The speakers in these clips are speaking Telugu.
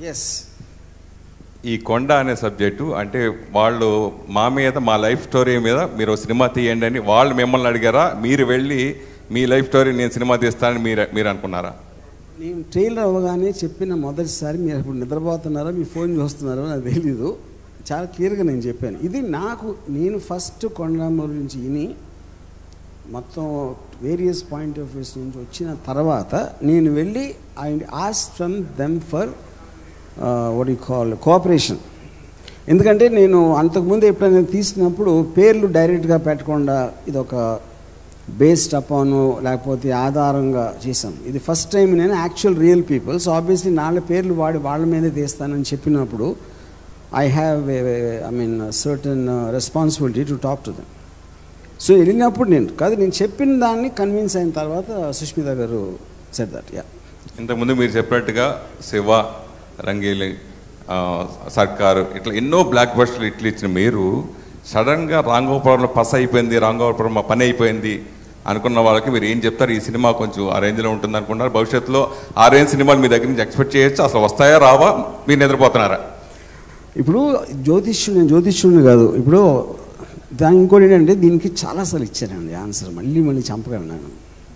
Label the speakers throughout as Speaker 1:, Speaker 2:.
Speaker 1: ఎస్
Speaker 2: ఈ కొండ అనే సబ్జెక్టు అంటే వాళ్ళు మా మీద మా లైఫ్ స్టోరీ మీద మీరు ఓ సినిమా తీయండి అని వాళ్ళు మిమ్మల్ని అడిగారా మీరు వెళ్ళి మీ లైఫ్ స్టోరీ నేను సినిమా తీస్తానని మీరు మీరు అనుకున్నారా
Speaker 1: నేను ట్రైలర్ అవ్వగానే చెప్పిన మొదటిసారి మీరు ఇప్పుడు నిద్రపోతున్నారో మీ ఫోన్ చూస్తున్నారో నాకు తెలీదు చాలా క్లియర్గా నేను చెప్పాను ఇది నాకు నేను ఫస్ట్ కొండమూరు నుంచి విని మొత్తం వేరియస్ పాయింట్ ఆఫ్ వ్యూస్ నుంచి వచ్చిన తర్వాత నేను వెళ్ళి I ask from them for what you call cooperation ఎందుకంటే నేను అంతకుముందు ఎప్పుడైనా తీసినప్పుడు పేర్లు డైరెక్ట్గా పెట్టకుండా ఇది ఒక బేస్డ్ అపాను లేకపోతే ఆధారంగా చేశాం ఇది ఫస్ట్ టైం నేను actual real people so obviously నాళ్ళ పేర్లు వాడి వాళ్ళ మీదే తీస్తానని చెప్పినప్పుడు I have I mean certain responsibility to talk to them so వెళ్ళినప్పుడు నేను కాదు నేను చెప్పిన దాన్ని కన్విన్స్ అయిన తర్వాత సుష్మిత గారు సెట్ దట్ యా
Speaker 2: ఇంతకుముందు మీరు చెప్పినట్టుగా శివ రంగీలి ఆ, సర్కారు ఇట్లా ఎన్నో బ్లాక్ బస్టర్లు ఇట్లు ఇచ్చిన మీరు సడన్గా రాంగోపురంలో పస్ అయిపోయింది రాంగోపురం మా పని అయిపోయింది అనుకున్న వాళ్ళకి మీరు ఏం చెప్తారు ఈ సినిమా కొంచెం ఆ రేంజ్లో ఉంటుంది అనుకుంటున్నారు భవిష్యత్తులో ఆ రేంజ్ సినిమాలు మీ దగ్గర నుంచి ఎక్స్పెక్ట్ చేయొచ్చు అసలు వస్తాయా రావా మీరు నిద్రపోతున్నారా
Speaker 1: ఇప్పుడు జ్యోతిష్యుడు నేను జ్యోతిష్యుడిని కాదు ఇప్పుడు దాని ఇంకోటి ఏంటంటే దీనికి చాలాసార్లు ఇచ్చానండి ఆన్సర్ మళ్ళీ మళ్ళీ చంపగలను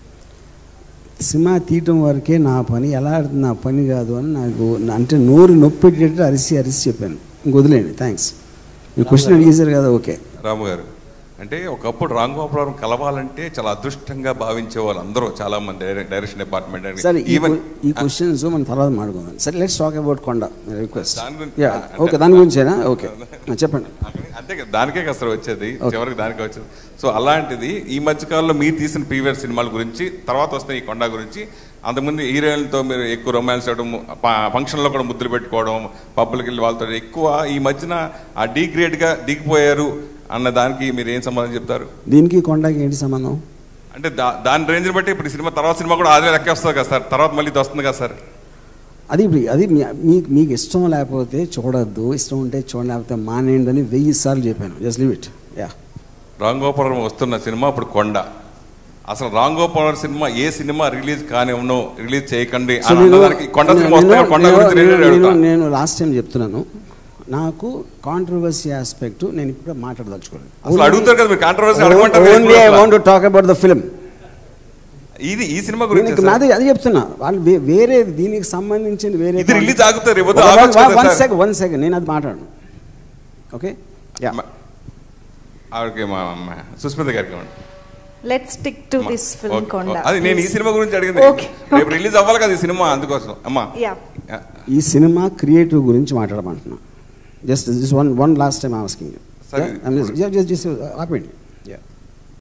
Speaker 1: సినిమా తీయటం వరకే నా పని ఎలా ఆడుతుంది నా పని కాదు అని నాకు నా- అంటే నోరు నొప్పి పెట్టేటట్టు అరిసి అరిసి చెప్పాను ఇంక వదిలేండి థ్యాంక్స్ మీ క్వశ్చన్ అడిగేశారు కదా ఓకే
Speaker 2: రాము గారు అంటే ఒకప్పుడు రాంగోపురం కలవాలంటే చాలా అదృష్టంగా భావించే వాళ్ళు అందరూ చాలా మంది డైరె- డైరెక్షన్ డిపార్ట్మెంట్
Speaker 1: సరే ఈ
Speaker 2: ఈవెన్
Speaker 1: క్వ- ఈ క్వశ్చన్స్ మనం తర్వాత మాట్లాడుకుందాం సరే let's talk about Konda request
Speaker 2: దాని గురించి-
Speaker 1: యా
Speaker 2: అంటే-
Speaker 1: ఓకే దాని గురించేనా ఓకే చెప్పండి
Speaker 2: అంతే కదా, దానికే కసరు వచ్చేది
Speaker 1: Okay.
Speaker 2: చివరికి దానికే వచ్చేది సో అలాంటిది ఈ మధ్యకాలంలో మీరు తీసిన ప్రీవియస్ సినిమాల గురించి తర్వాత వస్తున్న ఈ కొండ గురించి అంతకుముందు హీరోయిన్లతో మీరు ఎక్కువ రొమాన్స్ చేయడం ప- ఫంక్షన్లో కూడా ముద్దులు పెట్టుకోవడం పబ్బులకి వెళ్ళి వాళ్ళతో ఎక్కువ ఈ మధ్యన ఆ డీగ్రేడ్గా దిగిపోయారు అన్న దానికి మీరు ఏం సమాధానం చెప్తారు
Speaker 1: దీనికి కొండకి ఏంటి సంబంధం
Speaker 2: అంటే దా దాని రేంజ్ బట్టి ఇప్పుడు ఈ సినిమా తర్వాత సినిమా కూడా అదే లెక్క వస్తుంది కదా సార్ తర్వాత మళ్ళీ ఇది వస్తుంది కదా సార్
Speaker 1: అది ఇప్పుడు అది మీ- మీకు మీకు ఇష్టం లేకపోతే చూడొద్దు ఇష్టం ఉంటే చూడలేకపోతే మానేయండి అని వెయ్యి సార్లు చెప్పాను జస్ట్ లివ్ ఇట్ యా
Speaker 2: రాంగోపురం వస్తున్న సినిమా ఇప్పుడు కొండ అసలు రాంగోపురం సినిమా ఏ సినిమా రిలీజ్ కానివ్వను రిలీజ్ చేయకండి
Speaker 1: సో
Speaker 2: అని
Speaker 1: నేను
Speaker 2: అన్నదానికి కొండ సినిమా వస్తే
Speaker 1: నేను-
Speaker 2: కొండ
Speaker 1: నేను-
Speaker 2: గురించి నేను
Speaker 1: నేను-
Speaker 2: అడుగుతా.
Speaker 1: నేను లాస్ట్ టైం చెప్తున్నాను నాకు కాంట్రవర్సీ ఆస్పెక్ట్ నేను ఇప్పుడు మాట్లాడదలుచుకోలేదు
Speaker 2: అసలు అడుగుతారు కదా మీరు controversy
Speaker 1: only I want to talk about the film
Speaker 2: ఇది ఈ సినిమా గురించి
Speaker 1: దీనికి నాది అది చెప్తున్నా వాళ్ళు వే- వేరే దీనికి సంబంధించిన వేరే
Speaker 2: ఇది రిలీజ్ ఆగుతారు రేపు ఆగొచ్చు కదా
Speaker 1: one
Speaker 2: sir.
Speaker 1: Second one second నేను అది మాట్లాడను ఓకే యా
Speaker 2: ఆవిడకి మా అమ్మ సుస్మిత గారికి ఇవ్వండి.
Speaker 3: Let's stick to this film
Speaker 2: okay.
Speaker 3: Konda
Speaker 2: అది నేను ఈ సినిమా గురించి అడిగింది
Speaker 3: ఓకే
Speaker 2: రేపు రిలీజ్ అవ్వాలి కదా ఈ సినిమా అందుకోసం అమ్మా
Speaker 3: యా
Speaker 1: ఈ సినిమా క్రియేటివ్ గురించి మాట్లాడమంటున్నా just this one one last time asking
Speaker 2: సరే.
Speaker 1: జస్ట్ ఆపండి Yeah.